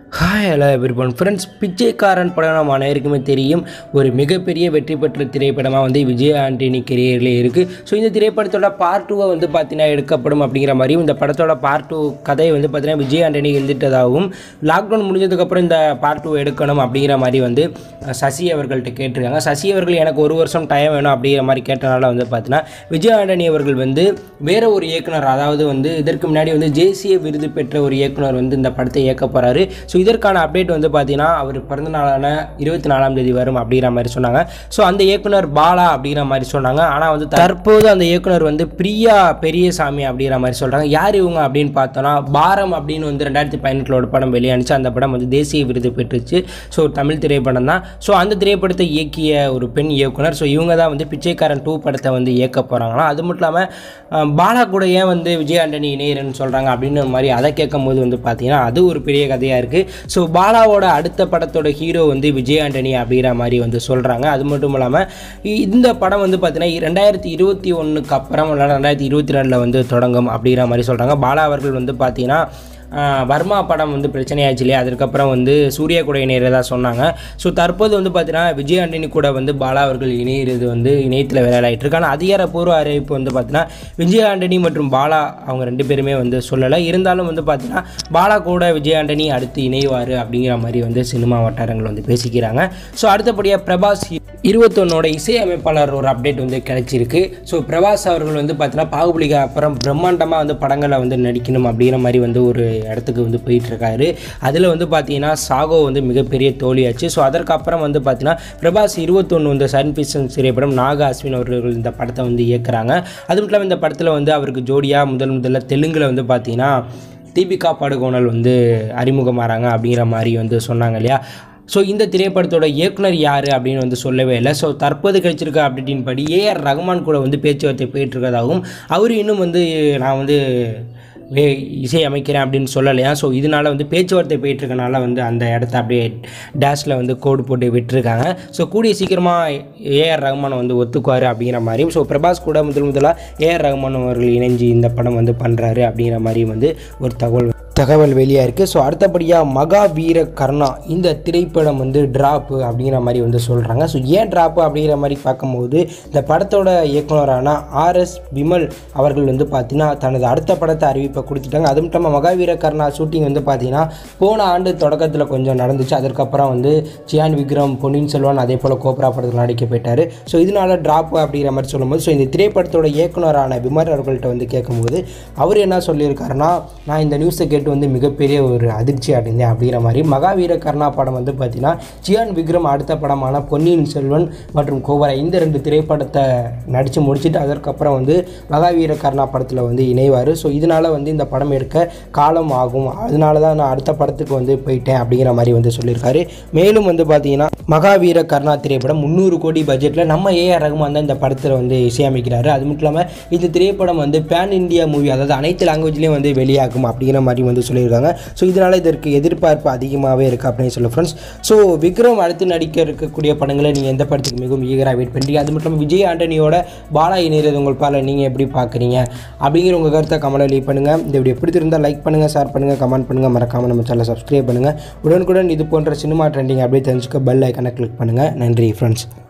hi hello எவ்ரிபன் friends பிச்சைக்காரன் படம் நம்ம அனைவருக்குமே தெரியும் ஒரு மிகப்பெரிய வெற்றி பெற்ற திரைப்படமாக வந்து விஜய் ஆண்டனி கெரியரில் இருக்குது ஸோ இந்த திரைப்படத்தோட பார்ட் டூவை வந்து பார்த்தீங்கன்னா எடுக்கப்படும் அப்படிங்கிற மாதிரியும் இந்த படத்தோட பார்ட் டூ கதையை வந்து பார்த்தீங்கன்னா விஜய் ஆண்டனி எழுதிட்டதாகவும் லாக்டவுன் முடிஞ்சதுக்கப்புறம் இந்த பார்ட் டூ எடுக்கணும் அப்படிங்கிற மாதிரி வந்து அஹ், சசி அவர்கள்ட்ட கேட்டிருக்காங்க சசி அவர்கள் எனக்கு ஒரு வருஷம் டைம் வேணும் அப்படிங்கிற மாதிரி கேட்டனால வந்து பார்த்தீங்கன்னா விஜய் ஆண்டனி அவர்கள் வந்து வேற ஒரு இயக்குனர் அதாவது வந்து இதற்கு முன்னாடி வந்து தேசிய விருது பெற்ற ஒரு இயக்குனர் வந்து இந்த படத்தை இயக்க போகிறாரு ஸோ இதற்கான அப்டேட் வந்து பார்த்தீங்கன்னா அவர் பிறந்த நாளான இருபத்தி நாலாம் தேதி வரும் அப்படிங்கிற மாதிரி சொன்னாங்க ஸோ அந்த இயக்குனர் பாலா அப்படிங்கிற மாதிரி சொன்னாங்க ஆனால் வந்து தற்போது அந்த இயக்குனர் வந்து பிரியா பெரியசாமி அப்படிங்கிற மாதிரி சொல்கிறாங்க யார் இவங்க அப்படின்னு பார்த்தோன்னா பாரம் அப்படின்னு வந்து ரெண்டாயிரத்தி பதினெட்டில் ஒரு படம் வெளியானுச்சு அந்த படம் வந்து தேசிய விருது பெற்றுச்சு ஸோ தமிழ் திரைப்படம் தான் ஸோ அந்த திரைப்படத்தை இயக்கிய ஒரு பெண் இயக்குனர் ஸோ இவங்க தான் வந்து பிச்சைக்காரன் டூ படத்தை வந்து இயக்க போகிறாங்களாம் அது மட்டும் இல்லாமல் அஹ், பாலா கூட ஏன் வந்து விஜய் ஆண்டனி இணையரன்னு சொல்கிறாங்க அப்படின்னு மாதிரி அதை கேட்கும் போது வந்து பார்த்தீங்கன்னா அது ஒரு பெரிய கதையாக இருக்குது ஸோ பாலாவோட அடுத்த படத்தோட ஹீரோ வந்து விஜய் ஆண்டனி அப்படிங்கிற மாதிரி வந்து சொல்கிறாங்க அது மட்டும் இல்லாமல் இந்த படம் வந்து பார்த்தீங்கன்னா ரெண்டாயிரத்தி இருபத்தி ஒன்றுக்கு அப்புறம் இல்லை ரெண்டாயிரத்தி இருபத்தி ரெண்டில் வந்து தொடங்கும் அப்படிங்கிற மாதிரி சொல்கிறாங்க பாலா அவர்கள் வந்து பார்த்தீங்கன்னா ஆஹ் வர்மா படம் வந்து பிரச்சனையாச்சு இல்லையா அதுக்கப்புறம் வந்து சூர்யா கூட இணையிறதா சொன்னாங்க ஸோ தற்போது வந்து பார்த்தீங்கன்னா விஜய் ஆண்டனி கூட வந்து பாலா அவர்கள் இணையிறது வந்து இணையத்தில் விளையாடிட்டு இருக்கு ஆனால் அதிகாரப்பூர்வ அறிவிப்பு வந்து பார்த்தீங்கன்னா விஜய் ஆண்டனி மற்றும் பாலா அவங்க ரெண்டு பேருமே வந்து சொல்லலை இருந்தாலும் வந்து பார்த்தீங்கன்னா பாலா கூட விஜய் ஆண்டனி அடுத்து இணைவார் அப்படிங்கிற மாதிரி வந்து சினிமா வட்டாரங்கள் வந்து பேசிக்கிறாங்க ஸோ அடுத்தபடியாக பிரபாஸ் இருபத்தொன்னோட இசையமைப்பாளர் ஒரு அப்டேட் வந்து கிடைச்சிருக்கு ஸோ பிரபாஸ் அவர்கள் வந்து பார்த்தீங்கன்னா பாகுபலிக்கு அப்புறம் பிரம்மாண்டமாக வந்து படங்களில் வந்து நடிக்கணும் அப்படிங்கிற மாதிரி வந்து ஒரு இடத்துக்கு வந்து போயிட்டு இருக்காரு அதில் வந்து பார்த்தீங்கன்னா சாகோ வந்து மிகப்பெரிய தோல்வியாச்சு ஸோ அதற்கப்புறம் வந்து பார்த்தீங்கன்னா பிரபாஸ் இருபத்தொன்று வந்து சன் பிக்சன் திரைப்படம் நாக அஸ்வின் அவர்கள் இந்த படத்தை வந்து இயக்குறாங்க அது மட்டும் இல்லாமல் இந்த படத்தில் வந்து அவருக்கு ஜோடியாக முதல் முதல்ல தெலுங்கில் வந்து பார்த்தீங்கன்னா தீபிகா படுகோணல் வந்து அறிமுகமாகறாங்க அப்படிங்கிற மாதிரி வந்து சொன்னாங்க இல்லையா ஸோ இந்த திரைப்படத்தோட இயக்குனர் யார் அப்படின்னு வந்து சொல்லவே இல்லை ஸோ தற்போது கிடைச்சிருக்க அப்டேட்டின் படி ஏஆர் ரஹ்மான் கூட வந்து பேச்சுவார்த்தை போயிட்டு இருக்கதாகவும் அவர் இன்னும் வந்து நான் வந்து வே இசை அமைக்கிறேன் அப்படின்னு சொல்லலையா ஸோ இதனால வந்து பேச்சுவார்த்தை போயிட்டு இருக்கனால வந்து அந்த இடத்த அப்படியே டேஷில் வந்து கோடு போட்டு விட்டுருக்காங்க ஸோ கூடிய சீக்கிரமாக ஏஆர் ரஹ்மான் வந்து ஒத்துக்குவார் அப்படிங்கிற மாதிரி ஸோ பிரபாஸ் கூட முதல் முதலாக ஏஆர் ரஹ்மான் அவர்கள் இணைஞ்சு இந்த படம் வந்து பண்ணுறாரு அப்படிங்கிற மாதிரி வந்து ஒரு தகவல் தகவல் வெளியாக இருக்குது ஸோ அடுத்தபடியாக மகா வீர கர்ணா இந்த திரைப்படம் வந்து ட்ராப்பு அப்படிங்கிற மாதிரி வந்து சொல்கிறாங்க ஸோ ஏன் ட்ராப்பு அப்படிங்கிற மாதிரி பார்க்கும்போது இந்த படத்தோட இயக்குனரான ஆர்எஸ் விமல் அவர்கள் வந்து பார்த்தீங்கன்னா தனது அடுத்த படத்தை அறிவிப்பை கொடுத்துட்டாங்க அது மட்டும் இல்லாமல் மகாவீர கர்ணா ஷூட்டிங் வந்து பார்த்தீங்கன்னா போன ஆண்டு தொடக்கத்தில் கொஞ்சம் நடந்துச்சு அதுக்கப்புறம் வந்து சியான் விக்ரம் பொன்னியின் செல்வன் அதே போல் கோப்ரா படத்தில் நடிக்க போயிட்டார் ஸோ இதனால ட்ராப் அப்படிங்கிற மாதிரி சொல்லும்போது ஸோ இந்த திரைப்படத்தோட இயக்குனரான விமர் அவர்கள்ட்ட வந்து கேட்கும்போது அவர் என்ன சொல்லியிருக்காருன்னா நான் இந்த நியூஸை கேட்டு வந்து மிகப்பெரிய ஒரு அதிர்ச்சி அடைந்தேன் அப்படிங்கிற மாதிரி மகாவீர கர்ணா படம் வந்து பார்த்தீங்கன்னா சியான் விக்ரம் அடுத்த படமான பொன்னியின் செல்வன் மற்றும் கோபரா இந்த ரெண்டு திரைப்படத்தை நடித்து முடிச்சுட்டு அதற்கப்புறம் வந்து மகாவீர கர்ணா படத்தில் வந்து இணைவார் ஸோ இதனால் வந்து இந்த படம் எடுக்க காலம் ஆகும் அதனால தான் நான் அடுத்த படத்துக்கு வந்து போயிட்டேன் அப்படிங்கிற மாதிரி வந்து சொல்லியிருக்காரு மேலும் வந்து பார்த்தீங்கன்னா மகாவீர கர்ணா திரைப்படம் முந்நூறு கோடி பட்ஜெட்டில் நம்ம ஏஆர் ரகுமான் தான் இந்த படத்தில் வந்து இசையமைக்கிறாரு அது மட்டும் இல்லாமல் இந்த திரைப்படம் வந்து பேன் இந்தியா மூவி அதாவது அனைத்து லாங்குவேஜ்லேயும் வந்து வெளியாகும் அப்படிங்கிற மாதிரி வந்து சொல்லியிருக்காங்க ஸோ இதனால் இதற்கு எதிர்பார்ப்பு அதிகமாகவே இருக்குது அப்படின்னு சொல்ல ஃப்ரெண்ட்ஸ் ஸோ விக்ரம் அடுத்து நடிக்க இருக்கக்கூடிய படங்களை நீங்கள் எந்த படத்துக்கு மிகவும் ஈகராக வெயிட் பண்ணுறீங்க அது மட்டும் இல்லாமல் விஜய் ஆண்டனியோட பாலா இணைகிறது உங்கள் பால நீங்கள் எப்படி பார்க்குறீங்க அப்படிங்கிற உங்கள் கருத்தை கமெண்ட் லீவ் பண்ணுங்கள் இந்த வீடியோ பிடிச்சிருந்தால் லைக் பண்ணுங்கள் ஷேர் பண்ணுங்கள் கமெண்ட் பண்ணுங்கள் மறக்காமல் நம்ம சேனலை சப்ஸ்கிரைப் பண்ணுங்கள் உடனுக்குடன் இது போன்ற சினிமா ட்ரெண்டிங் அப்படியே தெரிஞ்சுக்க பெல் ஐக்கனை கிளிக் பண்ணுங்கள் நன்றி ஃப்ரெண்ட்ஸ்